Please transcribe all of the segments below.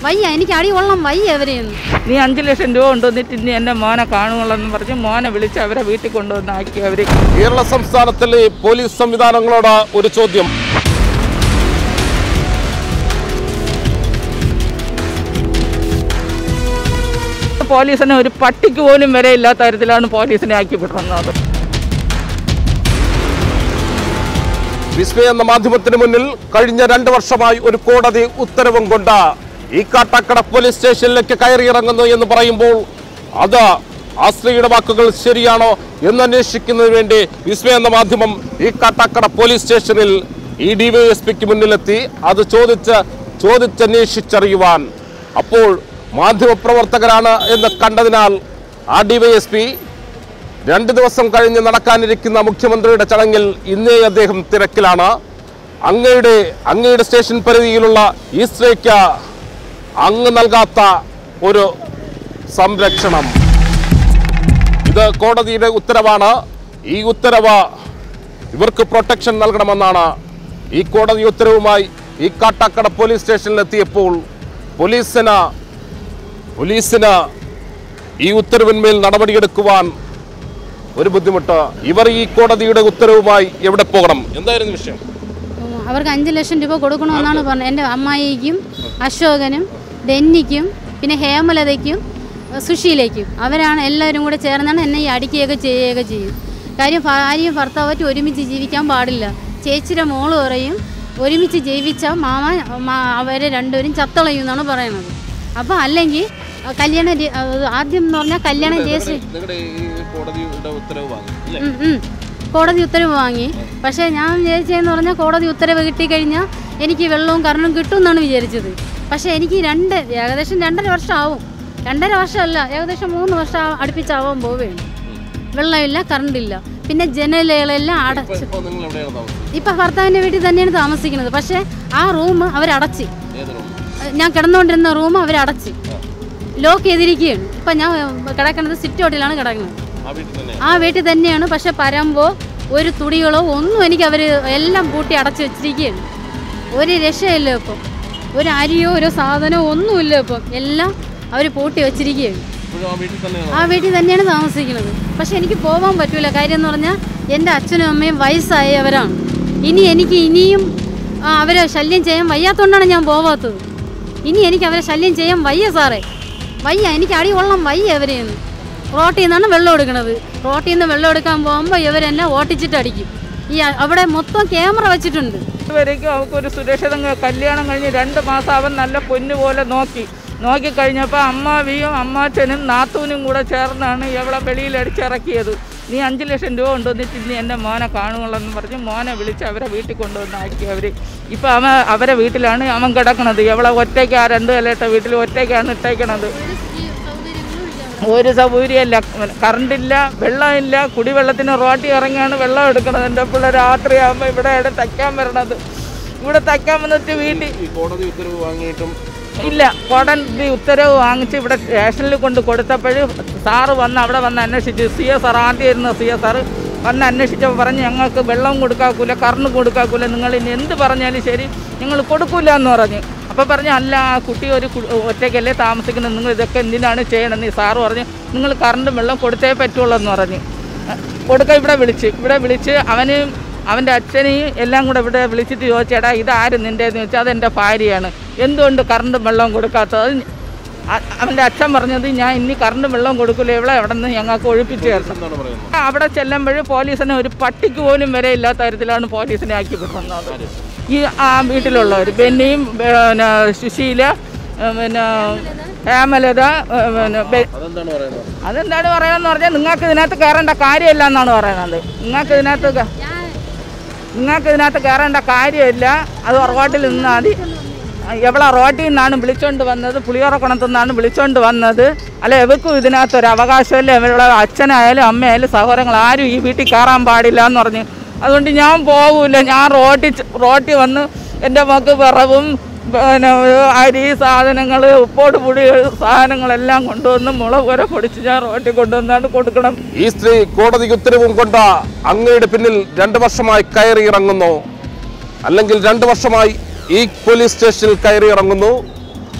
വയ്യ എനിക്ക് അടി കൊള്ളാം വയ്യ അവരെയൊന്നും നീ അഞ്ച് ലക്ഷം രൂപ കൊണ്ടുവന്നിട്ട് ഇനി എൻ്റെ മോനെ കാണുകയുള്ളെന്ന് പറഞ്ഞ് മോനെ വിളിച്ച് അവരെ വീട്ടിൽ കൊണ്ടുവന്നാക്കി അവർ കേരള സംസ്ഥാനത്തിലെ പോലീസ് സംവിധാനങ്ങളോട് ഒരു ചോദ്യം പോലീസിനെ ഒരു പട്ടിക്ക് പോലും വരെ ഇല്ലാത്ത തരത്തിലാണ് പോലീസിനെ ആക്കി വിടുന്നത് വിസ്മയ എന്ന മാധ്യമത്തിന് മുന്നിൽ കഴിഞ്ഞ രണ്ട് വർഷമായി ഒരു കോടതി ഉത്തരവും കൊണ്ട് ഈ കാട്ടാക്കട പോലീസ് സ്റ്റേഷനിലേക്ക് കയറിയിറങ്ങുന്നു എന്ന് പറയുമ്പോൾ അത് ആ സ്ത്രീയുടെ വാക്കുകൾ ശരിയാണോ എന്ന് അന്വേഷിക്കുന്നതിന് വേണ്ടി വിസ്മയ എന്ന മാധ്യമം ഈ കാട്ടാക്കട പോലീസ് സ്റ്റേഷനിൽ ഈ ഡിവൈഎസ്പിക്ക് മുന്നിലെത്തി അത് ചോദിച്ച് ചോദിച്ചന്വേഷിച്ചറിയുവാൻ അപ്പോൾ മാധ്യമപ്രവർത്തകരാണ് എന്ന് കണ്ടതിനാൽ ആ ഡിവൈഎസ്പി രണ്ട് ദിവസം കഴിഞ്ഞ് നടക്കാനിരിക്കുന്ന മുഖ്യമന്ത്രിയുടെ ചടങ്ങിൽ ഇന്നേ അദ്ദേഹം തിരക്കിലാണ് അങ്ങയുടെ അങ്ങയുടെ സ്റ്റേഷൻ പരിധിയിലുള്ള ഈ സ്ത്രീക്ക് അങ്ങ് നൽകാത്ത ഒരു സംരക്ഷണം ഇത് കോടതിയുടെ ഉത്തരവാണ് ഈ ഉത്തരവ് ഇവർക്ക് പ്രൊട്ടക്ഷൻ നൽകണമെന്നാണ് ഈ കോടതി ഉത്തരവുമായി ഈ കാട്ടാക്കട പോലീസ് സ്റ്റേഷനിലെത്തിയപ്പോൾ പോലീസിന് പോലീസിന് ഈ ഉത്തരവിന്മേൽ നടപടിയെടുക്കുവാൻ ഒരു ബുദ്ധിമുട്ട് ഇവർ ഈ കോടതിയുടെ ഉത്തരവുമായി എവിടെ പോകണം എന്തായിരുന്നു വിഷയം ഉം, അവർക്ക് അഞ്ച് ലക്ഷം രൂപ കൊടുക്കണമെന്നാണ് പറഞ്ഞത് എൻ്റെ അമ്മായിക്കും അശോകനും ഡെന്നിക്കും പിന്നെ ഹേമലതയ്ക്കും ഏഹ്, സുശീലയ്ക്കും അവരാണ് എല്ലാവരും കൂടെ ചേർന്നാണ് എന്നെ ഈ അടിക്കുകയൊക്കെ ചെയ്യുകയൊക്കെ ചെയ്യും കാര്യം ഭാര്യയും ഭർത്താവായിട്ട് ഒരുമിച്ച് ജീവിക്കാൻ പാടില്ല ചേച്ചിയുടെ മോള് പറയും ഒരുമിച്ച് ജീവിച്ച മാമ മാ- അവരെ രണ്ടുപേരും ചത്തളയും എന്നാണ് പറയുന്നത് അപ്പോൾ അല്ലെങ്കിൽ അഹ് കല്യാണം രെ- അഹ് ആദ്യം എന്ന് പറഞ്ഞാൽ കല്യാണം രജിസ്റ്റർ നിങ്ങളുടെ ഈ കോടതിയുടെ ഉത്തരവ് വാങ്ങി ഉം, ഉം. കോടതി ഉത്തരവ് വാങ്ങി പക്ഷേ ഞാൻ വിചാരിച്ചതെന്ന് പറഞ്ഞാൽ കോടതി ഉത്തരവ് കിട്ടിക്കഴിഞ്ഞാൽ എനിക്ക് വെള്ളവും കറണ്ടും കിട്ടും എന്നാണ് വിചാരിച്ചത് പക്ഷേ എനിക്ക് രണ്ട് ഏകദേശം രണ്ടര വർഷം ആവും രണ്ടര വർഷമല്ല ഏകദേശം മൂന്ന് വർഷം ആ- അടുപ്പിച്ചാവാൻ പോവുകയാണ് വെള്ളമില്ല കറണ്ടില്ല പിന്നെ ജനലുകളെല്ലാം അടച്ച് ഇപ്പോൾ നിങ്ങൾ എവിടെയാണ് താമസം ഇപ്പം ഭർത്താവിൻ്റെ വീട്ടിൽ തന്നെയാണ് താമസിക്കുന്നത് പക്ഷേ ആ റൂം അവരടച്ച് ഏത് റൂം ഞാൻ കിടന്നുകൊണ്ടിരുന്ന റൂം അവരടച്ച് ലോക്ക് ചെയ്തിരിക്കുകയാണ് ഇപ്പം ഞാൻ കിടക്കുന്നത് സിറ്റ് ഔട്ടിലാണ് കിടക്കുന്നത് ആ വീട്ടിൽ തന്നെ ആ വീട്ടിൽ തന്നെയാണ് പക്ഷെ പരമ്പോ ഒരു തുണികളോ ഒന്നും എനിക്ക് അവർ എല്ലാം പൂട്ടി അടച്ചു വെച്ചിരിക്കുകയാണ് ഒരു രക്ഷയില്ല ഇപ്പം ഒരു അരിയോ ഒരു സാധനമോ ഒന്നുമില്ല ഇപ്പം എല്ലാം അവർ പൂട്ടി വെച്ചിരിക്കുകയാണ് ഇപ്പോഴും ആ വീട്ടിൽ തന്നെയാണ് ആ വീട്ടിൽ തന്നെയാണ് താമസിക്കുന്നത് പക്ഷെ എനിക്ക് പോകാൻ പറ്റൂല കാര്യം എന്ന് പറഞ്ഞാൽ എൻ്റെ അച്ഛനും അമ്മയും വയസ്സായവരാണ് ഇനി എനിക്ക് ഇനിയും ആ, അവരെ ശല്യം ചെയ്യാൻ വയ്യാത്തതുകൊണ്ടാണ് ഞാൻ പോവാത്തത് ഇനി എനിക്ക് അവരെ ശല്യം ചെയ്യാൻ വയ്യ സാറേ വയ്യ എനിക്ക് അടി കൊള്ളാം വയ്യ അവരെയൊന്നും റോട്ടിൽ നിന്നാണ് വെള്ളം എടുക്കുന്നത് റോട്ടിൽ നിന്ന് വെള്ളം എടുക്കാൻ പോകുമ്പോൾ ഇവരെന്നെ ഓട്ടിച്ചിട്ട് അടിക്കും ഈ അ- അവിടെ മൊത്തം ക്യാമറ വെച്ചിട്ടുണ്ട് ഇതുവരേക്കും അവൾക്കൊരു സുരക്ഷിതം ക- കല്യാണം കഴിഞ്ഞ് രണ്ട് മാസം അവൻ നല്ല പൊന്നു പോലെ നോക്കി നോക്കിക്കഴിഞ്ഞപ്പോൾ അമ്മാവിയും അമ്മാച്ചനും നാത്തൂനും കൂടെ ചേർന്നാണ് ഇവളെ വെളിയിൽ അടിച്ചിറക്കിയത് നീ അഞ്ച് ലക്ഷം രൂപ കൊണ്ടുവന്നിട്ട് ഇനി എൻ്റെ മോനെ കാണുകയുള്ളെന്ന് പറഞ്ഞ് മോനെ വിളിച്ച് അവരെ വീട്ടിൽ കൊണ്ടുവന്നാക്കി അവർ ഇപ്പം അവൻ അവരെ വീട്ടിലാണ് അവൻ കിടക്കണത് ഇവളെ ഒറ്റയ്ക്ക് ആ രണ്ട് നിലയിട്ട വീട്ടിൽ ഒറ്റയ്ക്കാണ് ഇട്ടേക്കണത് ഒരു സൗകര്യമില്ല കറണ്ടില്ല വെള്ളമില്ല കുടിവെള്ളത്തിന് റോട്ടി ഇറങ്ങിയാണ് വെള്ളം എടുക്കണത് എൻ്റെ പിള്ളേർ രാത്രിയാകുമ്പോൾ ഇവിടെ ഇവിടെ തയ്ക്കാൻ വരണത് ഇവിടെ തയ്ക്കാൻ വന്നിട്ട് വീട്ടിൽ ഈ കോടതി ഉത്തരവ് വാങ്ങിയിട്ടും ഇല്ല കോടതി ഉത്തരവ് വാങ്ങിച്ച് ഇവിടെ സ്റ്റേഷനിൽ കൊണ്ട് കൊടുത്തപ്പോൾ സാറ് വന്ന് അവിടെ വന്ന് അന്വേഷിച്ചു സി എസ് ആർ ആദ്യം ഇരുന്ന സി എസ് ആർ വന്ന് അന്വേഷിച്ചപ്പോൾ പറഞ്ഞ് ഞങ്ങൾക്ക് വെള്ളം കൊടുക്കാക്കൂല കറണ്ട് കൊടുക്കാക്കൂല നിങ്ങൾ ഇനി എന്ത് പറഞ്ഞാലും ശരി നിങ്ങൾ കൊടുക്കൂല എന്ന് പറഞ്ഞു അപ്പോൾ പറഞ്ഞു അല്ല ആ കുട്ടി ഒരു കു- ഒറ്റയ്ക്കല്ലേ താമസിക്കുന്നത് നിങ്ങൾ ഇതൊക്കെ എന്തിനാണ് ചെയ്യണമെന്ന് ഈ സാറ് പറഞ്ഞു നിങ്ങൾ കറണ്ടും വെള്ളം കൊടുത്തേ പറ്റുള്ളൂ എന്ന് പറഞ്ഞു കൊടുക്ക ഇവിടെ വിളിച്ച് ഇവിടെ വിളിച്ച് അവന് അവൻ്റെ അച്ഛനെയും എല്ലാം കൂടെ ഇവിടെ വിളിച്ചിട്ട് ചോദിച്ചേടാ ഇതാരും നിൻ്റെന്ന് ചോദിച്ചാൽ അതെൻ്റെ ഭാര്യയാണ് എന്തുകൊണ്ട് കറണ്ടും വെള്ളവും കൊടുക്കാത്തത് അത് അ- അവൻ്റെ അച്ഛൻ പറഞ്ഞത് ഞാൻ ഇനി കറണ്ടും വെള്ളവും കൊടുക്കില്ല ഇവിടെ എവിടെ നിന്ന് ഞങ്ങൾക്ക് ഒഴിപ്പിച്ച് ചേർന്നു എന്താണ് പറയുന്നത് അവിടെ ചെല്ലുമ്പോൾ പോലീസിനെ ഒരു പട്ടിക്ക് പോലും വരെ ഇല്ലാത്ത തരത്തിലാണ് പോലീസിനെ ആക്കി വിടുന്നത് ഈ ആ വീട്ടിലുള്ളവർ ബെന്നിയും പിന്നെ സുശീല ഏ, പിന്നെ ഹേമലത ഏ, പിന്നെ ബെ- അതെന്താണ് പറയുന്നത് അതെന്താണ് പറയുന്നത് പറഞ്ഞാൽ നിങ്ങൾക്ക് ഇതിനകത്ത് കയറേണ്ട കാര്യമില്ല എന്നാണ് പറയുന്നത് നിങ്ങൾക്ക് ഇതിനകത്ത് ക- നിങ്ങൾക്ക് ഇതിനകത്ത് കയറേണ്ട കാര്യമില്ല അത് റോട്ടിൽ നിന്നാൽ മതി എവളെ റോട്ടിൽ നിന്നാണ് വിളിച്ചോണ്ട് വന്നത് പുളിയോറക്കുണത്തു നിന്നാണ് വിളിച്ചോണ്ട് വന്നത് അല്ല എവർക്കും ഇതിനകത്ത് ഒരു അവകാശമില്ല ഇവരുടെ അച്ഛനായാലും അമ്മയായാലും സഹോദരങ്ങൾ ആരും ഈ വീട്ടിൽ കയറാൻ പാടില്ല എന്ന് പറഞ്ഞു അതുകൊണ്ട് ഞാൻ പോകൂല ഞാൻ റോട്ടിൽ ചെ- റോട്ടിൽ വന്ന് എൻ്റെ മക്ക് വിറവും പിന്നെ അരി സാധനങ്ങൾ ഉപ്പോട് പൊടി സാധനങ്ങളെല്ലാം കൊണ്ടുവന്ന് മുളക് വരെ പൊടിച്ച് ഞാൻ റോട്ടിൽ കൊണ്ടുവന്നാണ് കൊടുക്കണം ഈ സ്ത്രീ കോടതി ഉത്തരവും കൊണ്ട് അങ്ങയുടെ പിന്നിൽ രണ്ട് വർഷമായി കയറി ഇറങ്ങുന്നു അല്ലെങ്കിൽ രണ്ട് വർഷമായി ഈ പോലീസ് സ്റ്റേഷനിൽ കയറി ഇറങ്ങുന്നു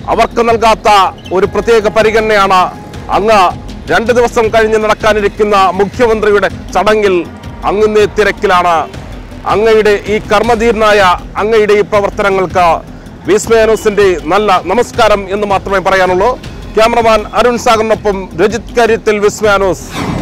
അവർക്ക് നൽകാത്ത ഒരു പ്രത്യേക പരിഗണനയാണ് അങ്ങ് രണ്ട് ദിവസം കഴിഞ്ഞ് നടക്കാനിരിക്കുന്ന മുഖ്യമന്ത്രിയുടെ ചടങ്ങിൽ അങ്ങുന്നേ തിരക്കിലാണ് അങ്ങയുടെ ഈ കർമ്മധീരനായ അങ്ങയുടെ ഈ പ്രവർത്തനങ്ങൾക്ക് വിസ്മയാനോസിന്റെ നല്ല നമസ്കാരം എന്ന് മാത്രമേ പറയാനുള്ളൂ ക്യാമറമാൻ അരുൺ സാഗറിനൊപ്പം രജിത് കാര്യത്തിൽ വിസ്മയാനോസ്